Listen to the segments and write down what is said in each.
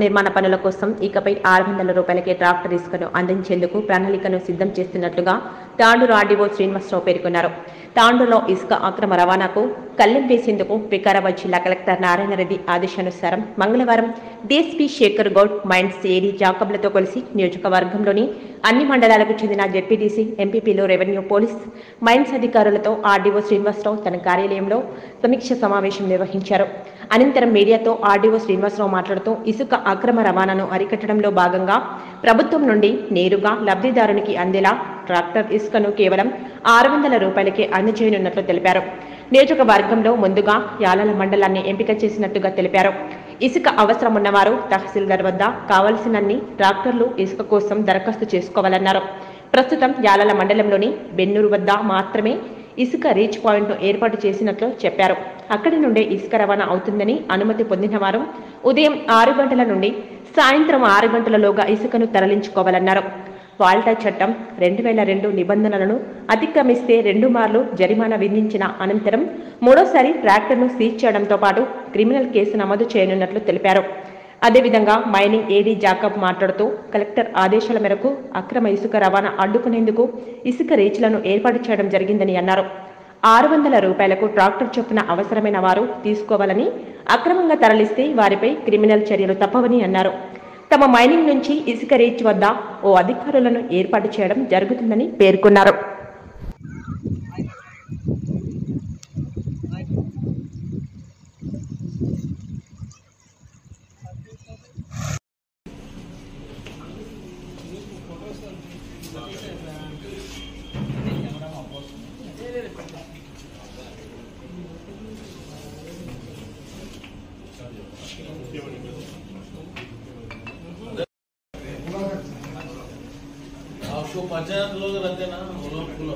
నిర్మాణ పనుల కోసం ఇకపై ఆరు వందల రూపాయలకే ట్రాక్టర్ ఇసుకను అందించేందుకు ప్రణాళికను సిద్ధం చేస్తున్నట్లుగా తాండూరు ఆర్డీఓ శ్రీనివాసరావు పేర్కొన్నారు తాండూరులో ఇసుక అక్రమ రవాణాకు కళ్ళెం వేసేందుకు వికారాబాద్ జిల్లా కలెక్టర్ నారాయణరెడ్డి ఆదేశానుసారం మంగళవారం DSP Shekhar Goud mines AD జాకబ్లతో కలిసి నియోజకవర్గంలోని అన్ని మండలాలకు చెందిన జెడ్పీటీసీ ఎంపీపీలు రెవెన్యూ పోలీస్ మైన్స్ అధికారులతో ఆర్డీఓ శ్రీనివాసరావు తన కార్యాలయంలో సమీక్ష సమావేశం నిర్వహించారు అనంతరం మీడియాతో ఆర్డీఓ శ్రీనివాసరావు మాట్లాడుతూ ఇసుక అక్రమ రవాణాను అరికట్టడంలో భాగంగా ప్రభుత్వం నుండి నేరుగా లబ్ధిదారునికి అందేలా ట్రాక్టర్ ఇసుకను కేవలం ఆరు వందల రూపాయలకే అందజేయనున్నట్లు తెలిపారు నియోజకవర్గంలో ముందుగా యాలల మండలాన్ని ఎంపిక చేసినట్టుగా తెలిపారు ఇసుక అవసరం ఉన్నవారు తహసీల్దార్ వద్ద కావలసినన్ని ట్రాక్టర్లు ఇసుక కోసం దరఖాస్తు చేసుకోవాలన్నారు ప్రస్తుతం యాలల మండలంలోని బెన్నూరు వద్ద మాత్రమే ఇసుక రీచ్ పాయింట్ను ఏర్పాటు చేసినట్లు చెప్పారు అక్కడి నుండే ఇసుక రవాణా అవుతుందని అనుమతి పొందిన వారు ఉదయం ఆరు గంటల నుండి సాయంత్రం ఆరు గంటలలోగా ఇసుకను తరలించుకోవాలన్నారు వాల్టా చట్టం రెండు వేల రెండు నిబంధనలను అతిక్రమిస్తే రెండు మార్లు జరిమానా విధించిన అనంతరం మూడోసారి ట్రాక్టర్ను సీజ్ చేయడంతో పాటు క్రిమినల్ కేసు నమోదు చేయనున్నట్లు తెలిపారు అదేవిధంగా మైనింగ్ ఏడీ జాకబ్ మాట్లాడుతూ కలెక్టర్ ఆదేశాల మేరకు అక్రమ ఇసుక రవాణా అడ్డుకునేందుకు ఇసుక రీచ్లను ఏర్పాటు చేయడం జరిగిందని అన్నారు ఆరు వందల రూపాయలకు ట్రాక్టర్ చొప్పున అవసరమైన వారు తీసుకోవాలని అక్రమంగా తరలిస్తే వారిపై క్రిమినల్ చర్యలు తప్పవని అన్నారు తమ మైనింగ్ నుంచి ఇసుక రీచ్ వద్ద ఓ అధికారులను ఏర్పాటు చేయడం జరుగుతుందని పేర్కొన్నారు आपको पचास लोग रहते ना वो लोग फुल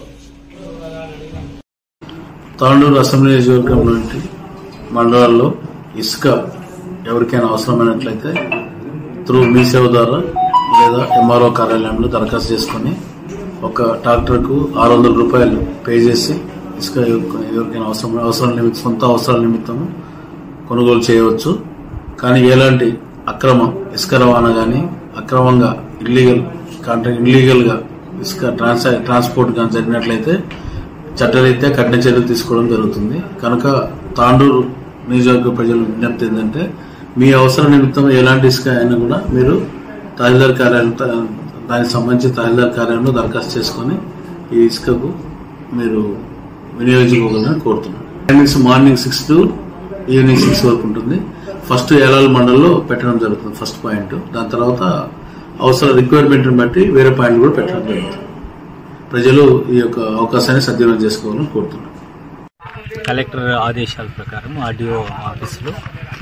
తాండూరు అసెంబ్లీ నియోజకవర్గం నుండి మండలాల్లో ఇసుక ఎవరికైనా అవసరమైనట్లయితే త్రూ మీ సేవ ద్వారా లేదా ఎంఆర్ఓ కార్యాలయంలో దరఖాస్తు చేసుకొని ఒక ట్రాక్టర్కు ఆరు వందల రూపాయలు పే చేసి ఇసుక ఎవరికి- ఎవరికైనా అవసరం అవసరం నిమిత్తం సొంత అవసరాల నిమిత్తం కొనుగోలు చేయవచ్చు కానీ ఎలాంటి అక్రమ ఇసుక రవాణా కానీ అక్రమంగా ఇల్లీగల్ కాంట్రాక్ట్ ఇల్లీగల్గా ఇసుక ట్రాన్స్ ట్రాన్స్పోర్ట్ కానీ జరిగినట్లయితే చట్టరీత్యా కఠిన చర్యలు తీసుకోవడం జరుగుతుంది కనుక తాండూరు నియోజకవర్గ ప్రజల విజ్ఞప్తి ఏంటంటే మీ అవసరం నిమిత్తం ఎలాంటి ఇసుక అయినా కూడా మీరు తహసీల్దార్ కార్యాలయం త- దానికి సంబంధించి తహసీల్దార్ కార్యాలయంలో దరఖాస్తు చేసుకొని ఈ ఇసుకకు మీరు వినియోగించుకోగలని కోరుతున్నాను timings morning six to evening six వరకు ఉంటుంది ఫస్ట్ ఏలాల మండల్లో పెట్టడం జరుగుతుంది ఫస్ట్ పాయింట్ దాని తర్వాత అవసర రిక్వైర్మెంట్ని బట్టి వేరే పాయింట్ కూడా పెట్టడం జరుగుతుంది ప్రజలు ఈ యొక్క అవకాశాన్ని సద్వినియోగం చేసుకోవాలని కోరుతున్నాను కలెక్టర్ ఆదేశాల ప్రకారం ఆర్డీఓ ఆఫీసులో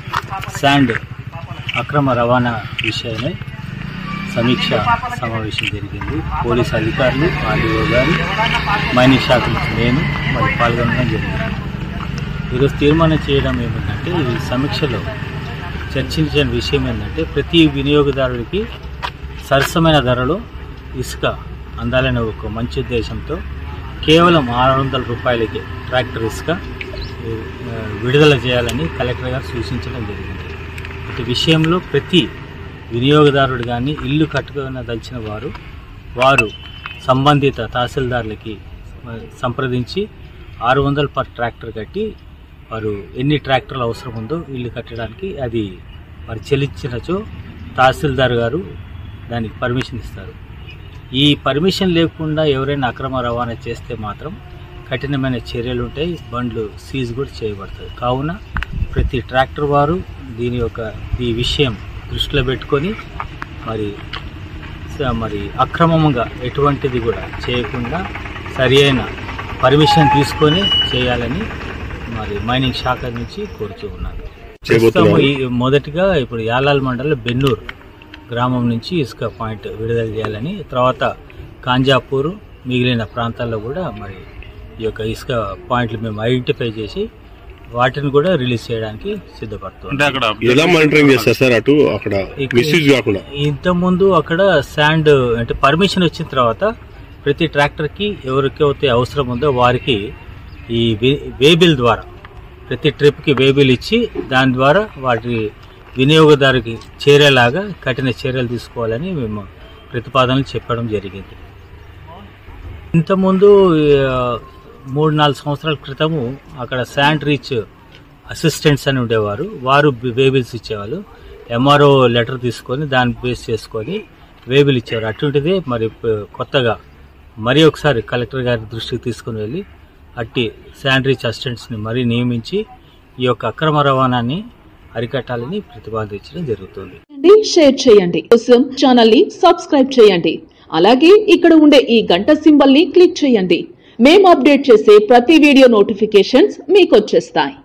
శాండ్ అక్రమ రవాణా విషయమై సమీక్ష సమావేశం జరిగింది పోలీస్ అధికారులు ఆర్డీఓ గారు మైనింగ్ శాఖ నుంచి నేను మరి పాల్గొనడం జరిగింది ఈరోజు తీర్మానం చేయడం ఏమిటంటే ఈ సమీక్షలో చర్చించిన విషయం ఏంటంటే ప్రతి వినియోగదారుడికి సరసమైన ధరలో ఇసుక అందాలనే ఒక మంచి ఉద్దేశంతో కేవలం ఆరు వందల రూపాయలకి ట్రాక్టర్ ఇసుక ఆ, విడుదల చేయాలని కలెక్టర్ గారు సూచించడం జరిగింది ఇటు విషయంలో ప్రతి వినియోగదారుడు కానీ ఇల్లు కట్టుకున్న దలిచిన వారు వారు సంబంధిత తహసీల్దార్లకి ఆ, సంప్రదించి ఆరు వందలు పర్ ట్రాక్టర్ కట్టి వారు ఎన్ని ట్రాక్టర్లు అవసరం ఉందో ఇల్లు కట్టడానికి అది వారు చెల్లించినచో తహసీల్దార్ గారు దానికి పర్మిషన్ ఇస్తారు ఈ పర్మిషన్ లేకుండా ఎవరైనా అక్రమ రవాణా చేస్తే మాత్రం కఠినమైన చర్యలు ఉంటాయి బండ్లు సీజ్ కూడా చేయబడతాయి కావున ప్రతి ట్రాక్టర్ వారు దీని యొక్క ఈ విషయం దృష్టిలో పెట్టుకొని మరి స- మరి అక్రమంగా ఎటువంటిది కూడా చేయకుండా సరి అయిన పర్మిషన్ తీసుకొని చేయాలని మరి మైనింగ్ శాఖ నుంచి కోరుతూ ఉన్నాను ప్రస్తుతం ఈ మొదటిగా ఇప్పుడు యాలాల్ మండలం బెన్నూరు గ్రామం నుంచి ఇసుక పాయింట్ విడుదల చేయాలని తర్వాత కాంజాపూర్ మిగిలిన ప్రాంతాల్లో కూడా మరి ఈ యొక్క ఇసుక పాయింట్లు మేము ఐడెంటిఫై చేసి వాటిని కూడా రిలీజ్ చేయడానికి సిద్ధపడుతున్నాం ఎలా మానిటరింగ్ చేస్తారు సార్ అటు అక్కడ ఇక్కడ- మిస్యూజ్ కాకుండా ఇంతకుముందు అక్కడ శాండ్ అంటే పర్మిషన్ వచ్చిన తర్వాత ప్రతి ట్రాక్టర్కి ఎవరికైతే అవసరం ఉందో వారికి ఈ వే- వేబిల్ ద్వారా ప్రతి ట్రిప్కి వేబిల్ ఇచ్చి దాని ద్వారా వాటి వినియోగదారుకి చేరేలాగా కఠిన చర్యలు తీసుకోవాలని మేము ప్రతిపాదనలు చెప్పడం జరిగింది ఇంతకుముందు ఆ, మూడు నాలుగు సంవత్సరాల క్రితము అక్కడ శాండ్ రీచ్ అసిస్టెంట్స్ అని ఉండేవారు వారు వేబిల్స్ ఇచ్చేవాళ్ళు ఎంఆర్ఓ లెటర్ తీసుకొని దాన్ని బేస్ చేసుకొని వేబిల్ ఇచ్చేవారు అటువంటిదే మరి ప- కొత్తగా మరి ఒకసారి కలెక్టర్ గారి దృష్టికి తీసుకుని వెళ్ళి అట్టి శాండ్ రీచ్ అసిస్టెంట్స్ని మరీ నియమించి ఈ యొక్క అక్రమ రవాణాన్ని అరికట్టాలని ప్రతిపాదించడం జరుగుతుంది చేయండి, షేర్ చేయండి కోసం ఛానల్ ని సబ్స్క్రైబ్ చేయండి అలాగే ఇక్కడ ఉండే ఈ గంట సింబల్ ని క్లిక్ చేయండి మేము అప్డేట్ చేసే ప్రతి వీడియో నోటిఫికేషన్స్ మీకు వచ్చేస్తాయి